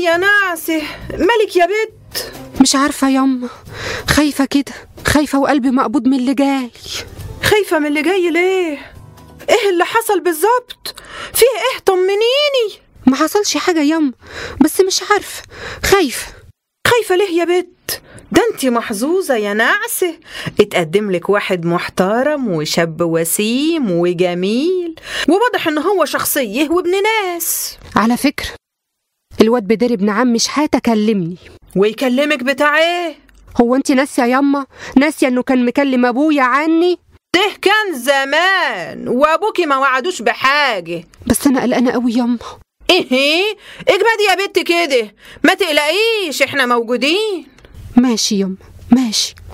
يا نعسة مالك يا بت مش عارفة يما خايفة كده خايفة وقلبي مقبوض من اللي جاي خايفة من اللي جاي ليه ايه اللي حصل بالظبط فيه ايه طمنيني ما حصلش حاجة يما بس مش عارفة خايفة خايفة ليه يا بت ده انت محظوظة يا نعسة اتقدم لك واحد محترم وشاب وسيم وجميل وواضح ان هو شخصيه وابن ناس على فكرة الواد بدر ابن عمي شحاتة كلمني ويكلمك بتاع ايه هو انت ناسية يما ناسية انه كان مكلم ابويا عني ده كان زمان وابوكي ما وعدوش بحاجة بس انا قلقانة قوي يما ايه اجمدي يا بت كده ما تقلقيش احنا موجودين ماشي يما ماشي